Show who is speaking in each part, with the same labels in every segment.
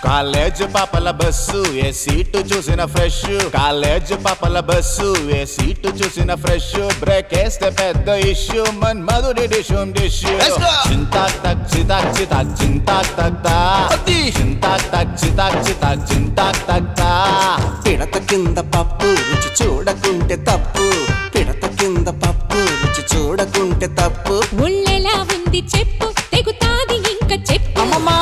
Speaker 1: College పాపల bus ఏ seat చూసిన ఫ్రెష్ కాలేజ్ పాపల బస్సు ఏ సీటు చూసిన ఫ్రెష్ బ్రేక్ వేస్తే పెద్ద ఇష్యూ మన్ మధుడి డిషుమ్ డిష్
Speaker 2: Let's go.
Speaker 1: చింతాక్ తక్ చితాక్ చితాక్ చింతాక్ తక్ తా
Speaker 2: అది.
Speaker 1: చింతాక్ తక్ చితాక్ చితాక్ చింతాక్ తక్ తా
Speaker 2: పిడత కింద పప్పు రుచి చూడకుంటే తప్పు పిడత కింద పప్పు రుచి చూడకుంటే తప్పు
Speaker 3: ఒళ్ళెలా ఉంది చెప్పు తెగుతాది ఇంక చెప్పు
Speaker 2: అమ్మమ్మా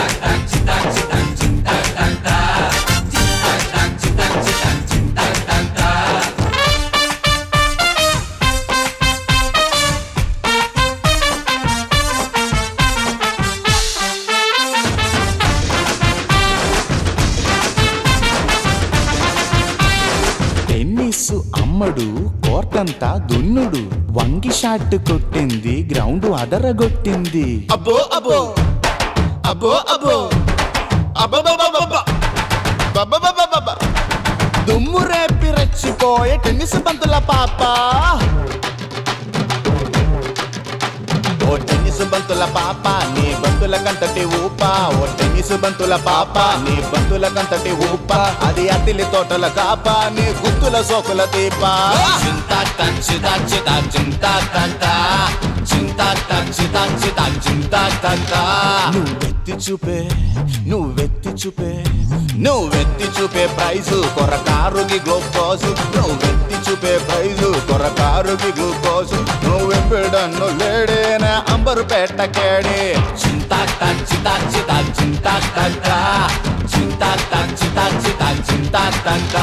Speaker 1: టెన్నిస్ అమ్మడు కోర్టంతా దున్నుడు వంగి షాట్ కొట్టింది గ్రౌండ్ అదరగొట్టింది
Speaker 2: అబ్బో అబ్బో అబ్బో అబ్బో
Speaker 1: అబ్బబ్బబ్బబ్బబ్బ. దుమ్ము రేపి రెచ్చిపోయే టెన్నిస్ బంతుల పాప ఓ టెన్నిస్ బంతుల పాప నీ బంతుల కంతటి ఊప ఓ టెన్నిస్ బంతుల పాప నీ బంతుల కంతటి ఊప అది అతిలి తోటల కాప నీ గుత్తుల సోకుల దీప చింతా టక్ చితా చితా చింతా టక్ చింతా టక్ చితా చితా చింతా టక్ నువ్వెత్తి చూపే నువ్వెత్తి చూపే నువ్వెత్తి చూపే ప్రైజు కొరకారుకి గ్లూకోజు నువ్వెత్తి చూపే ప్రైజు కొరకారుకి గ్లూకోజు నువ్వెంపిడన్ను లేడేనా అంబరు పెట్ట కేడే చింతా టక్ చితా చితా చింతా టక్ చింతా టక్ చితా చితా చింతా టక్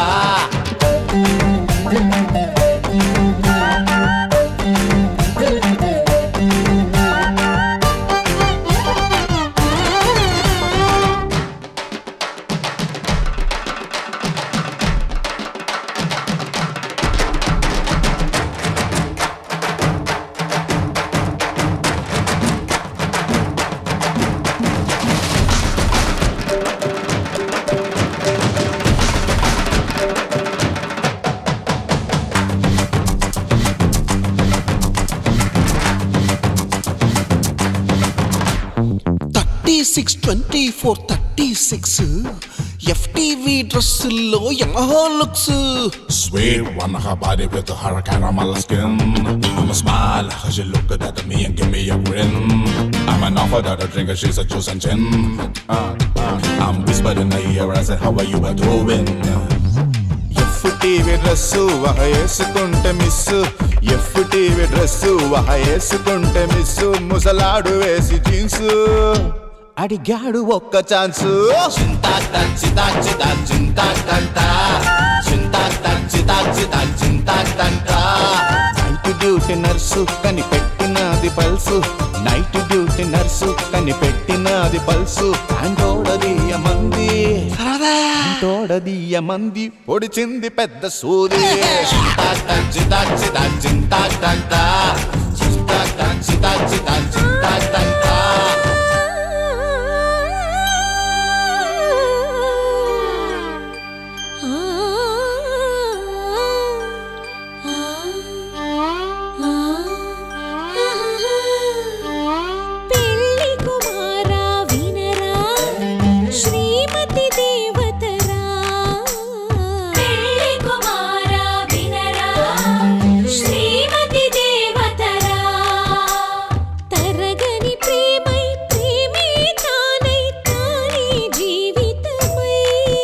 Speaker 2: thirty six twenty four thirty six FTV డ్రెస్సుల్లో యమహో looks
Speaker 4: Sweet one, her body with her caramel skin. I'ma smile, cause she look good at me and give me a grin. I'm an offer that a drinker, she's a juice and gin. Uh, uh, I'm whispering in her ear, I said, how are you a doing?
Speaker 1: F TV dress వహ వేసుకుంటే miss F TV dress వహ వేసుకుంటే miss ముసలాడు వేసి jeans అడిగాడు ఒక్క chance చింతా చింతా చింతా చింతా చింతా చింతా చింతా చింతా నైట్ డ్యూటీ నర్సు కనిపెట్టినది పల్సు నైట్ డ్యూటీ నర్సు కనిపెట్టినది పల్సు అంటోడదీయ మంది తోడదీయ మంది పొడిచింది పెద్ద సూది చింతా చింతా చింతా చింతా చింతా చింతా చింతా చింతా చింతా
Speaker 3: పెళ్లి కుమారా వినరా శ్రీమతి దేవతరా పెళ్లి కుమారా వినరా శ్రీమతి దేవతరా తరగని ప్రేమై ప్రేమే తానై తానే జీవితమై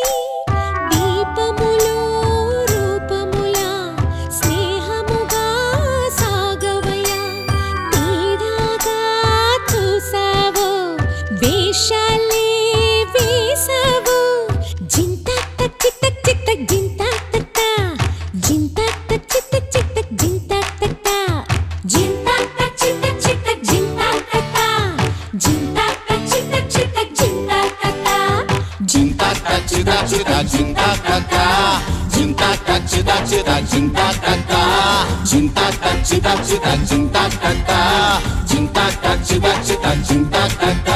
Speaker 3: దీపములో రూపములా స్నేహముగా సాగవయా నీడాగా చూసావో వేషాలే వేసావో జింతాక్ తక్ చిత్తక్ చిత్తక్ జింతాక్ తక్ తా. జింతాక్ తక్ చిత్తక్ చిత్తక్ జింతాక్ తక్ తా. జింతాక్ తక్ చిత్తక్ చిత్తక్ జింతాక్ తక్ తా. జింతాక్ తక్ చిత్తక్ చిత్తక్ జింతాక్ తక్ తా.
Speaker 1: చింతా చితా చితా చింతా కక్క చింతా చితా చితా చింతా కక్క చింతా చితా చితా చింతా కక్క చింతా చితా చితా చింతా కక్క